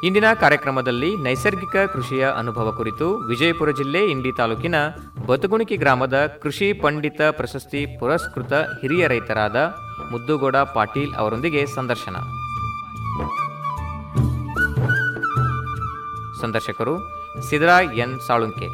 ಇಂದಿನ ಕಾರ್ಯಕ್ರಮದಲ್ಲಿ ನೈಸರ್ಗಿಕ ಕೃಷಿಯ ಅನುಭವ ಕುರಿತು ವಿಜಯಪುರ ಜಿಲ್ಲೆ ಇಂಡಿ ತಾಲೂಕಿನ ಬತಗುಣಿಕಿ ಗ್ರಾಮದ ಕೃಷಿ ಪಂಡಿತ ಪ್ರಶಸ್ತಿ ಪುರಸ್ಕೃತ ಹಿರಿಯ ರೈತರಾದ ಮುದ್ದುಗೌಡ ಪಾಟೀಲ್ ಅವರೊಂದಿಗೆ ಸಂದರ್ಶನ ಸಂದರ್ಶಕರು ಸಿದ್ರಾಯ್ ಎನ್ ಸಾಳುಂಕೆ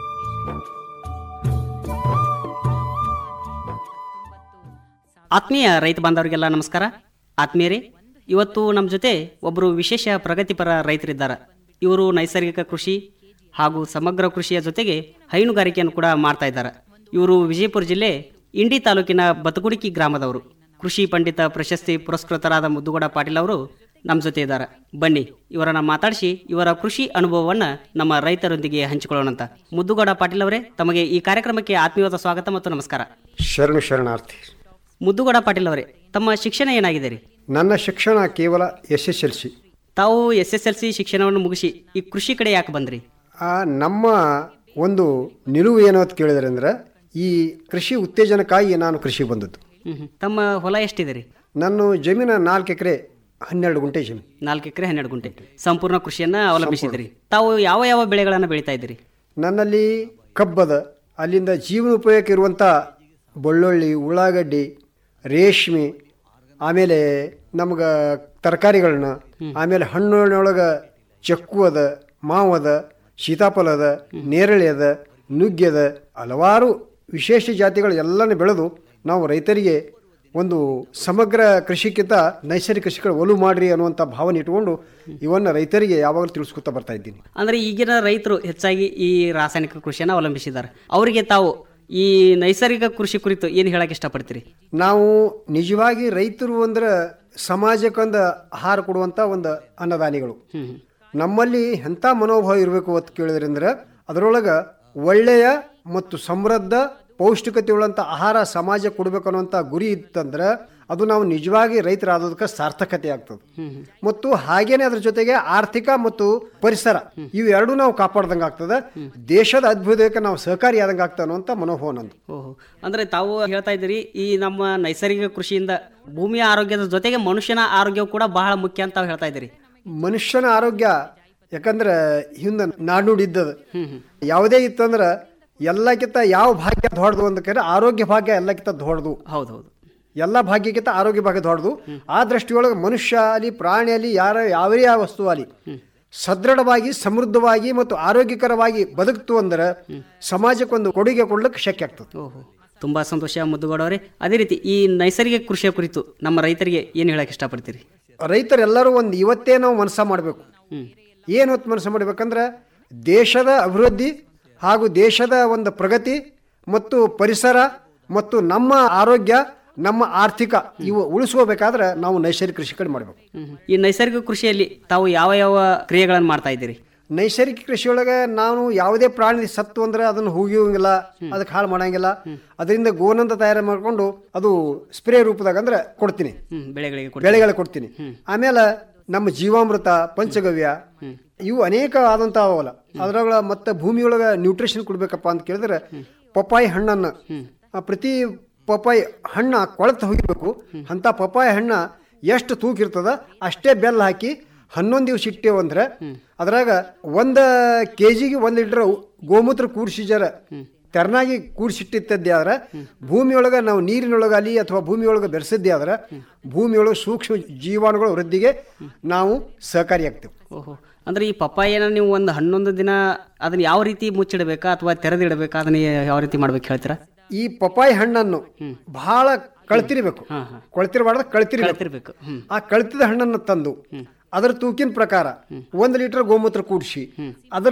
ಆತ್ಮೀಯ ರೈತ ಬಾಂಧವರಿಗೆಲ್ಲ ನಮಸ್ಕಾರ ಆತ್ಮೀಯರೇ ಇವತ್ತು ನಮ್ಮ ಜೊತೆ ಒಬ್ಬರು ವಿಶೇಷ ಪ್ರಗತಿಪರ ರೈತರಿದ್ದಾರೆ ಇವರು ನೈಸರ್ಗಿಕ ಕೃಷಿ ಹಾಗೂ ಸಮಗ್ರ ಕೃಷಿಯ ಜೊತೆಗೆ ಹೈನುಗಾರಿಕೆಯನ್ನು ಕೂಡ ಮಾಡ್ತಾ ಇದ್ದಾರೆ ಇವರು ವಿಜಯಪುರ ಜಿಲ್ಲೆ ಇಂಡಿ ತಾಲೂಕಿನ ಬತಗುಡಿಕಿ ಗ್ರಾಮದವರು ಕೃಷಿ ಪಂಡಿತ ಪ್ರಶಸ್ತಿ ಪುರಸ್ಕೃತರಾದ ಮುದ್ದುಗೌಡ ಪಾಟೀಲ್ ಅವರು ನಮ್ಮ ಜೊತೆ ಇದ್ದಾರೆ ಬನ್ನಿ ಇವರನ್ನ ಮಾತಾಡಿಸಿ ಇವರ ಕೃಷಿ ಅನುಭವವನ್ನು ನಮ್ಮ ರೈತರೊಂದಿಗೆ ಹಂಚಿಕೊಳ್ಳೋಣಂತ ಮುದ್ದುಗೌಡ ಪಾಟೀಲ್ ಅವರೇ ತಮಗೆ ಈ ಕಾರ್ಯಕ್ರಮಕ್ಕೆ ಆತ್ಮೀಯವಾದ ಸ್ವಾಗತ ಮತ್ತು ನಮಸ್ಕಾರ ಶರಣು ಶರಣಾರ್ಥಿ ಮುದ್ದುಗೌಡ ಪಾಟೀಲ್ ಅವರೇ ತಮ್ಮ ಶಿಕ್ಷಣ ಏನಾಗಿದೆ ರೀ ನನ್ನ ಶಿಕ್ಷಣ ಕೇವಲ ಎಸ್ ಎಸ್ ಎಲ್ ಸಿ ತಾವು ಎಸ್ ಎಸ್ ಎಲ್ ಸಿ ಶಿಕ್ಷಣವನ್ನು ಮುಗಿಸಿ ಈ ಕೃಷಿ ಕಡೆ ಯಾಕೆ ಬಂದ್ರಿ ನಮ್ಮ ಒಂದು ನಿಲುವು ಏನು ಅಂತ ಕೇಳಿದ್ರೆ ಅಂದ್ರೆ ಈ ಕೃಷಿ ಉತ್ತೇಜನಕ್ಕಾಗಿ ನಾನು ಕೃಷಿ ಬಂದದ್ದು ಹ್ಮ್ ಹ್ಮ್. ತಮ್ಮ ಹೊಲ ಎಷ್ಟಿದೆ ರೀ ನನ್ನ ಜಮೀನು ನಾಲ್ಕು ಎಕರೆ ಹನ್ನೆರಡು ಗುಂಟೆ ಜಮೀನು ನಾಲ್ಕು ಎಕರೆ ಹನ್ನೆರಡು ಗುಂಟೆ ಸಂಪೂರ್ಣ ಕೃಷಿಯನ್ನ ಅವಲಂಬಿಸಿದ್ರಿ ತಾವು ಯಾವ ಯಾವ ಬೆಳೆಗಳನ್ನ ಬೆಳೀತಾ ಇದ್ದೀರಿ ನನ್ನಲ್ಲಿ ಕಬ್ಬದ ಅಲ್ಲಿಂದ ಜೀವನೋಪಯೋಗಕ್ಕೆ ಇರುವಂಥ ಬೆಳ್ಳುಳ್ಳಿ ಉಳ್ಳಾಗಡ್ಡಿ ರೇಷ್ಮೆ ಆಮೇಲೆ ನಮ್ಗೆ ತರಕಾರಿಗಳನ್ನ ಆಮೇಲೆ ಹಣ್ಣಿನೊಳಗೆ ಚಕ್ಕು ಅದ ಮಾವು ಅದ ಸೀತಾಫಲ ಅದ ನೇರಳೆ ಅದ ನುಗ್ಗೆ ಅದ ಹಲವಾರು ವಿಶೇಷ ಜಾತಿಗಳು ಎಲ್ಲನೂ ಬೆಳೆದು ನಾವು ರೈತರಿಗೆ ಒಂದು ಸಮಗ್ರ ಕೃಷಿಕ್ಕಿಂತ ನೈಸರ್ಗಿಕ ಕೃಷಿಗಳು ಒಲು ಮಾಡ್ರಿ ಅನ್ನುವಂಥ ಭಾವನೆ ಇಟ್ಕೊಂಡು ಇವನ್ನ ರೈತರಿಗೆ ಯಾವಾಗಲೂ ತಿಳಿಸ್ಕೊತಾ ಬರ್ತಾ ಇದ್ದೀನಿ ಅಂದ್ರೆ ಈಗಿನ ರೈತರು ಹೆಚ್ಚಾಗಿ ಈ ರಾಸಾಯನಿಕ ಕೃಷಿಯನ್ನ ಅವಲಂಬಿಸಿದ್ದಾರೆ ಅವರಿಗೆ ತಾವು ಈ ನೈಸರ್ಗಿಕ ಕೃಷಿ ಕುರಿತು ಏನು ಹೇಳಕ್ ಇಷ್ಟಪಡ್ತೀರಿ ನಾವು ನಿಜವಾಗಿ ರೈತರು ಅಂದ್ರೆ ಸಮಾಜಕ್ಕೊಂದು ಆಹಾರ ಕೊಡುವಂಥ ಒಂದು ಅನ್ನದಾನಿಗಳು ನಮ್ಮಲ್ಲಿ ಎಂಥ ಮನೋಭಾವ ಇರಬೇಕು ಅಂತ ಕೇಳಿದ್ರೆ ಅಂದ್ರೆ ಅದರೊಳಗೆ ಒಳ್ಳೆಯ ಮತ್ತು ಸಮೃದ್ಧ ಪೌಷ್ಟಿಕತೆ ಉಳ್ಳಂಥ ಆಹಾರ ಸಮಾಜ ಕೊಡಬೇಕು ಅನ್ನುವಂಥ ಗುರಿ ಇತ್ತಂದ್ರೆ ಅದು ನಾವು ನಿಜವಾಗಿ ರೈತರಾದದಕ್ಕೆ ಸಾರ್ಥಕತೆ ಆಗ್ತದೆ ಮತ್ತು ಹಾಗೇನೆ ಅದ್ರ ಜೊತೆಗೆ ಆರ್ಥಿಕ ಮತ್ತು ಪರಿಸರ ಇವು ಎರಡೂ ನಾವು ಕಾಪಾಡ್ದಂಗೆ ಆಗ್ತದೆ ದೇಶದ ಅದ್ಭುತಕ್ಕೆ ನಾವು ಸಹಕಾರಿಯಾದಂಗೆ ಆಗ್ತದೆ ಅನ್ನುವಂಥ ಮನೋಭಾವ ನಂದು ಓಹೋ ಅಂದ್ರೆ ತಾವು ಹೇಳ್ತಾ ಇದ್ದೀರಿ ಈ ನಮ್ಮ ನೈಸರ್ಗಿಕ ಕೃಷಿಯಿಂದ ಭೂಮಿಯ ಆರೋಗ್ಯದ ಜೊತೆಗೆ ಮನುಷ್ಯನ ಆರೋಗ್ಯವು ಕೂಡ ಬಹಳ ಮುಖ್ಯ ಅಂತ ತಾವು ಹೇಳ್ತಾ ಇದ್ದೀರಿ ಮನುಷ್ಯನ ಆರೋಗ್ಯ ಯಾಕಂದ್ರೆ ಹಿಂದೆ ನಾಡುಡಿದ್ದದು ಯಾವುದೇ ಇತ್ತಂದ್ರೆ ಎಲ್ಲಕ್ಕಿಂತ ಯಾವ ಭಾಗ್ಯ ದೊಡ್ಡದು ಅಂತ ಕೇಳಿದ್ರೆ ಆರೋಗ್ಯ ಭಾಗ್ಯ ಎಲ್ಲಕ್ಕಿಂತ ದೊಡ್ಡದು ಹೌದೌದು ಎಲ್ಲ ಭಾಗ್ಯಕ್ಕಿಂತ ಆರೋಗ್ಯ ಭಾಗ್ಯ ದೊಡ್ಡದು ಆ ದೃಷ್ಟಿಯೊಳಗೆ ಮನುಷ್ಯ ಅಲ್ಲಿ ಪ್ರಾಣಿ ಅಲ್ಲಿ ಯಾರ ಯಾವೇ ಯಾವ ವಸ್ತು ಅಲ್ಲಿ ಸದೃಢವಾಗಿ ಸಮೃದ್ಧವಾಗಿ ಮತ್ತು ಆರೋಗ್ಯಕರವಾಗಿ ಬದುಕ್ತು ಅಂದ್ರೆ ಸಮಾಜಕ್ಕೊಂದು ಕೊಡುಗೆ ಕೊಡ್ಲಿಕ್ಕೆ ಶಕ್ಯ ಆಗ್ತದೆ ಓಹೋ ತುಂಬಾ ಸಂತೋಷ ಮುದ್ದುಗೌಡವರೇ ಅದೇ ರೀತಿ ಈ ನೈಸರ್ಗಿಕ ಕೃಷಿಯ ಕುರಿತು ನಮ್ಮ ರೈತರಿಗೆ ಏನು ಹೇಳಕ್ ಇಷ್ಟಪಡ್ತೀರಿ ರೈತರೆಲ್ಲರೂ ಒಂದು ಇವತ್ತೇ ನಾವು ಮನಸ್ಸ ಮಾಡಬೇಕು ಏನು ಹೊತ್ತು ಮನಸ್ಸು ಮಾಡಬೇಕಂದ್ರೆ ದೇಶದ ಅಭಿವೃದ್ಧಿ ಹಾಗೂ ದೇಶದ ಒಂದು ಪ್ರಗತಿ ಮತ್ತು ಪರಿಸರ ಮತ್ತು ನಮ್ಮ ಆರೋಗ್ಯ ನಮ್ಮ ಆರ್ಥಿಕ ಇವು ಉಳಿಸ್ಕೋಬೇಕಾದ್ರೆ ನಾವು ನೈಸರ್ಗಿಕ ಕೃಷಿ ಕಡೆ ಮಾಡಬೇಕು ಹ್ಮ್. ಈ ನೈಸರ್ಗಿಕ ಕೃಷಿಯಲ್ಲಿ ತಾವು ಯಾವ ಯಾವ ಕ್ರಿಯೆಗಳನ್ನು ಮಾಡ್ತಾ ಇದ್ದೀರಿ ನೈಸರ್ಗಿಕ ಕೃಷಿಯೊಳಗೆ ನಾನು ಯಾವುದೇ ಪ್ರಾಣಿ ಸತ್ತು ಅಂದ್ರೆ ಅದನ್ನು ಹೋಗಿವಂಗಿಲ್ಲ ಅದಕ್ಕೆ ಹಾಳು ಮಾಡಂಗಿಲ್ಲ ಅದರಿಂದ ಗೋನಂತ ತಯಾರು ಮಾಡಿಕೊಂಡು ಅದು ಸ್ಪ್ರೇ ರೂಪದಾಗ ಅಂದ್ರೆ ಕೊಡ್ತೀನಿ ಹ್ಮ್ ಬೆಳೆಗಳಿಗೆ ಕೊಡಿ ಬೆಳೆಗಳಿಗೆ ಕೊಡ್ತೀನಿ ಆಮೇಲೆ ನಮ್ಮ ಜೀವಾಮೃತ ಪಂಚಗವ್ಯ ಇವು ಅನೇಕ ಆದಂತ ಅವಲ್ಲ ಅದ್ರೊಳಗ ಮತ್ತೆ ಭೂಮಿಯೊಳಗ ನ್ಯೂಟ್ರಿಷನ್ ಕೊಡ್ಬೇಕಪ್ಪ ಅಂತ ಕೇಳಿದ್ರೆ ಪಪ್ಪಾಯಿ ಹಣ್ಣನ್ನ ಆ, ಪ್ರತಿ ಪಪ್ಪಾಯಿ ಹಣ್ಣ ಕೊಳತು ಹೋಗಿರ್ಬೇಕು ಅಂತ ಪಪ್ಪಾಯಿ ಹಣ್ಣ ಎಷ್ಟು ತೂಕ ಇರ್ತದ ಅಷ್ಟೇ ಬೆಲ್ಲ ಹಾಕಿ ಹನ್ನೊಂದು ದಿವಸ ಇಟ್ಟೇವು ಅಂದ್ರೆ ಅದ್ರಾಗ ಒಂದ ಕೆ ಜಿಗೆ ಒಂದು ಲೀಟರ್ ಗೋಮೂತ್ರ ಕೂಡಿಸಿ ಜರ ತೆರನಾಗಿ ಕೂಡಿಸಿಟ್ಟಿದ್ದೇ ಆದ್ರೆ ಭೂಮಿಯೊಳಗೆ ನಾವು ನೀರಿನೊಳಗಲಿ ಅಥವಾ ಭೂಮಿಯೊಳಗೆ ಬೆರೆಸಿದ್ದೇ ಆದ್ರೆ ಭೂಮಿಯೊಳಗೆ ಸೂಕ್ಷ್ಮ ಜೀವಾಣುಗಳ ವೃದ್ಧಿಗೆ ನಾವು ಸಹಕಾರಿಯಾಗ್ತೇವೆ ಓಹೋ ಅಂದ್ರೆ ಈ ಪಪ್ಪಾಯಿನ ನೀವು ಒಂದು ಹನ್ನೊಂದು ದಿನ ಅದನ್ನ ಯಾವ ರೀತಿ ಮುಚ್ಚಿಡಬೇಕಾ ಅಥವಾ ತೆರೆದಿಡಬೇಕಾ ಅದನ್ನ ಯಾವ ರೀತಿ ಮಾಡ್ಬೇಕು ಹೇಳ್ತೀರಾ ಈ ಪಪಾಯಿ ಹಣ್ಣನ್ನು ಬಹಳ ಕಳ್ತಿರ್ಬೇಕು ಕೊಳ್ತಿರಬಾರ್ದು ಕಳ್ತಿರ್ಬೇಕು ಕಳ್ತಿರ್ಬೇಕು ಹ್ಮ್ ಆ ಕಳ್ತಿದ ಹಣ್ಣನ್ನು ತಂದು ಅದರ ತೂಕಿನ ಪ್ರಕಾರ ಒಂದು ಲೀಟರ್ ಗೋಮೂತ್ರ ಕೂಡಿಸಿ ಅದರ